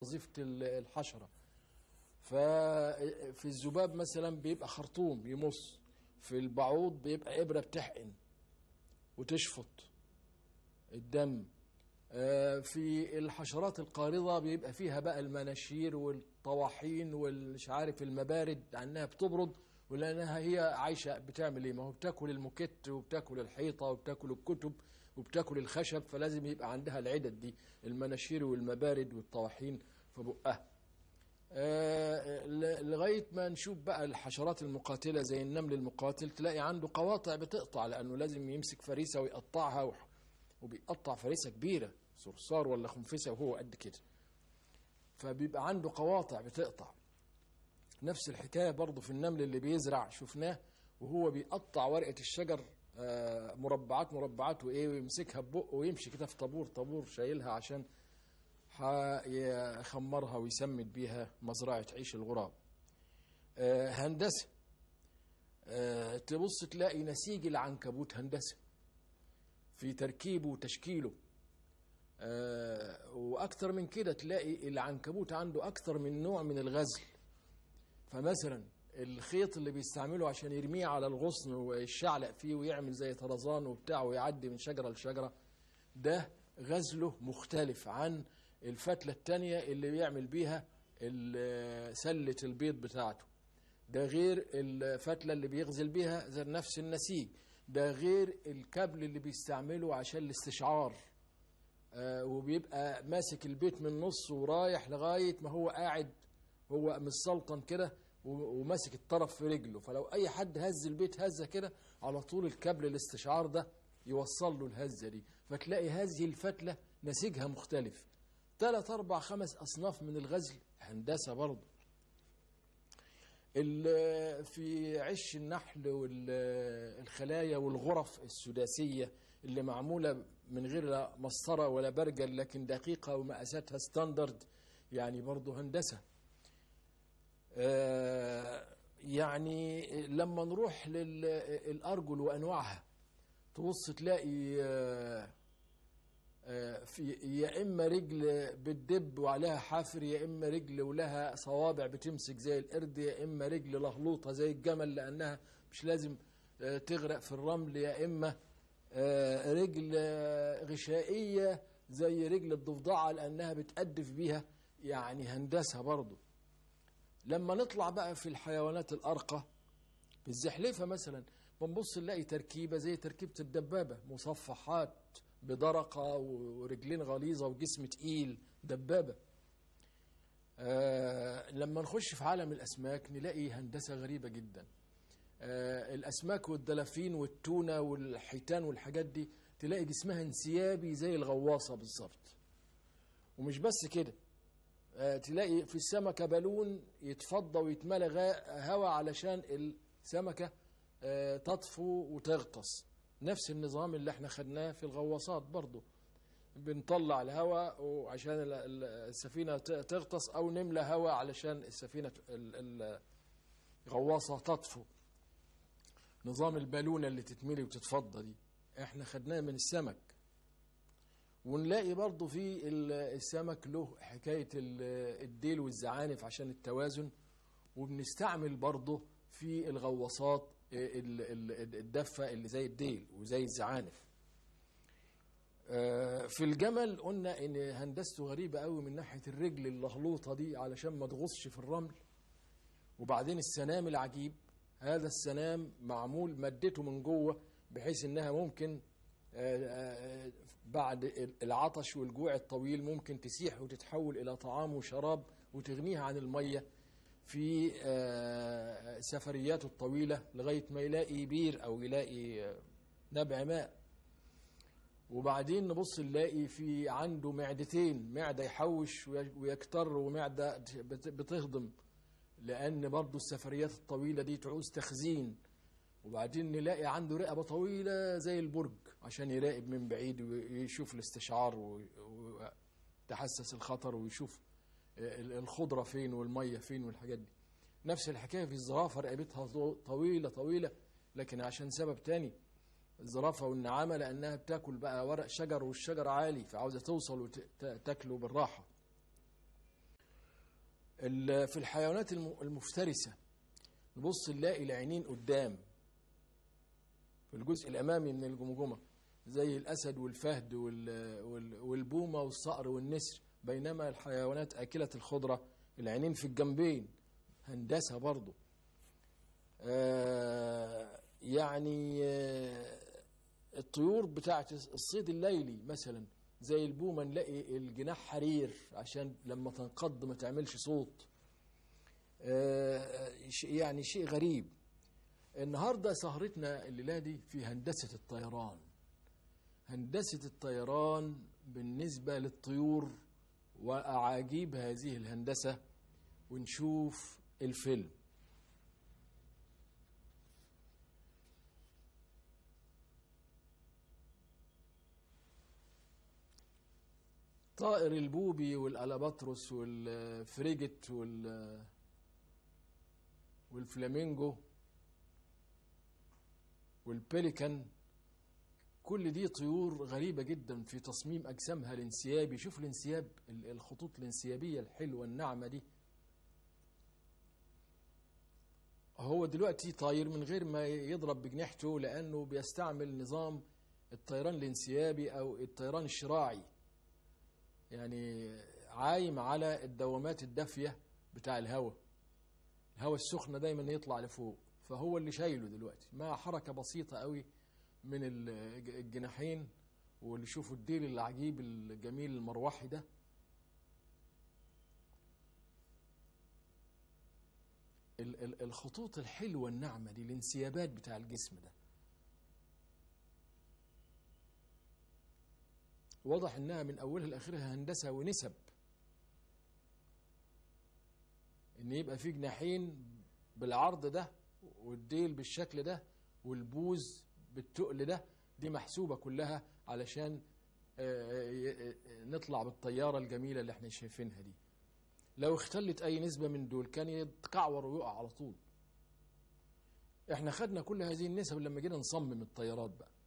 وظيفة ال- الحشرة ففي الذباب مثلا بيبقى خرطوم يمص في البعوض بيبقى إبرة بتحقن وتشفط الدم آه، في الحشرات القارضة بيبقى فيها بقى المناشير والطواحين والمش عارف المبارد لأنها بتبرد ولأنها هي عايشة بتعمل إيه؟ ما هو بتاكل الموكيت وبتاكل الحيطة وبتاكل الكتب وبتاكل الخشب فلازم يبقى عندها العدد دي المناشير والمبارد والطواحين في بقها. آه، ل- لغاية ما نشوف بقى الحشرات المقاتلة زي النمل المقاتل تلاقي عنده قواطع بتقطع لأنه لازم يمسك فريسة ويقطعها وح- وبيقطع فريسة كبيرة صرصار ولا خنفسة وهو قد كده فبيبقى عنده قواطع بتقطع نفس الحكاية برضه في النمل اللي بيزرع شفناه وهو بيقطع ورقة الشجر آه، مربعات مربعات وإيه ويمسكها ببقه ويمشي كده في طابور طابور شايلها عشان هيخمرها ويسمد بيها مزرعة عيش الغراب آه، هندسة آه، تبص تلاقي نسيج العنكبوت هندسة في تركيبه وتشكيله آه، واكثر من كده تلاقي العنكبوت عنده اكثر من نوع من الغزل فمثلا الخيط اللي بيستعمله عشان يرميه على الغصن ويشعلق فيه ويعمل زي طرزان وبتاع ويعدي من شجره لشجره ده غزله مختلف عن الفتله التانية اللي بيعمل بيها ال- سله البيض بتاعته ده غير الفتله اللي بيغزل بيها زي نفس النسيج ده غير الكابل اللي بيستعمله عشان الاستشعار آه، وبيبقى ماسك البيت من نص ورايح لغايه ما هو قاعد هو متسلطن كده و- وماسك الطرف في رجله فلو اي حد هز البيت هزه كده على طول الكابل الاستشعار ده يوصل له الهزه دي فتلاقي هذه الفتله نسيجها مختلف ثلاث اربع خمس اصناف من الغزل هندسه برضه ال- في عش النحل والخلايا والغرف السداسية اللي معمولة من غير لا مسطرة ولا برجل لكن دقيقة ومقاساتها ستاندرد يعني برضو هندسة آه، يعني لما نروح للأرجل وأنواعها تبص تلاقي آه، آه، في يا اما رجل بتدب وعليها حافر يا اما رجل ولها صوابع بتمسك زي القرد يا اما رجل لهلوطه زي الجمل لانها مش لازم آه، تغرق في الرمل يا اما آه، رجل آه، غشائيه زي رجل الضفدعه لانها بتأدف بيها يعني هندسه برضه لما نطلع بقى في الحيوانات الارقى في الزحلفه مثلا بنبص نلاقي تركيبه زي تركيبه الدبابه مصفحات بدرقه ورجلين غليظه وجسم تقيل دبابه آه لما نخش في عالم الاسماك نلاقي هندسه غريبه جدا آه الاسماك والدلافين والتونه والحيتان والحاجات دي تلاقي جسمها انسيابي زي الغواصه بالظبط ومش بس كده آه، تلاقي في السمكة بالون يتفضى ويتملى غا- هواء علشان السمكة آه، تطفو وتغطس نفس النظام اللي احنا خدناه في الغواصات برضو بنطلع الهواء وعشان ال- ال- السفينة ت- تغطس أو نملى هواء علشان السفينة ت- ال- ال- الغواصة تطفو نظام البالونة اللي تتملي وتتفضى دي احنا خدناه من السمك ونلاقي برضو في ال- السمك له حكاية ال- الديل والزعانف عشان التوازن وبنستعمل برضو في الغواصات ال- ال- الدفة اللي زي الديل وزي الزعانف آه، في الجمل قلنا ان هندسته غريبة قوي من ناحية الرجل اللهلوطة دي علشان ما تغصش في الرمل وبعدين السنام العجيب هذا السنام معمول مادته من جوه بحيث انها ممكن آه، آه، بعد العطش والجوع الطويل ممكن تسيح وتتحول الى طعام وشراب وتغنيها عن الميه في آه، سفرياته الطويله لغايه ما يلاقي بير او يلاقي آه، نبع ماء وبعدين نبص نلاقي في عنده معدتين معده يحوش وي- ويكتر ومعده بت- بتهضم لان برضه السفريات الطويله دي تعوز تخزين وبعدين نلاقي عنده رقبه طويله زي البرج عشان يراقب من بعيد ويشوف الاستشعار و- وتحسس الخطر ويشوف ال- الخضره فين والميه فين والحاجات دي نفس الحكايه في الزرافه رقبتها طو- طويله طويله لكن عشان سبب تاني الزرافه والنعامه لانها بتاكل بقى ورق شجر والشجر عالي فعاوزه توصل وتاكله بالراحه ال- في الحيوانات الم- المفترسة نبص نلاقي العينين قدام في الجزء الأمامي من الجمجمة زي الأسد والفهد وال- وال- والبومة والصقر والنسر بينما الحيوانات آكلة الخضرة العينين في الجنبين هندسة برضو آه، يعني آه، الطيور بتاعت الصيد الليلي مثلا زي البومة نلاقي الجناح حرير عشان لما تنقض ما تعملش صوت آه، ش- يعني شيء غريب النهاردة سهرتنا الليلة دي في هندسة الطيران هندسة الطيران بالنسبة للطيور وأعاجيب هذه الهندسة ونشوف الفيلم طائر البوبي والالاباتروس والفريجت وال والفلامينجو والبيليكان كل دي طيور غريبة جدا في تصميم أجسامها الانسيابي شوف الانسياب ال- الخطوط الانسيابية الحلوة الناعمة دي هو دلوقتي طاير من غير ما يضرب بجناحته لأنه بيستعمل نظام الطيران الانسيابي أو الطيران الشراعي يعني عايم على الدوامات الدافية بتاع الهواء الهواء السخنة دايما يطلع لفوق فهو اللي شايله دلوقتي مع حركة بسيطة قوي من الج- الجناحين واللي شوفوا الديل العجيب الجميل المروحي ده ال- ال- الخطوط الحلوة الناعمة دي الانسيابات بتاع الجسم ده واضح انها من اولها لاخرها هندسه ونسب ان يبقى في جناحين بالعرض ده والديل بالشكل ده والبوز بالتقل ده دي محسوبه كلها علشان آه، ي- آه، نطلع بالطياره الجميله اللي احنا شايفينها دي لو اختلت اي نسبه من دول كان يتكعور ويقع على طول احنا خدنا كل هذه النسب لما جينا نصمم الطيارات بقى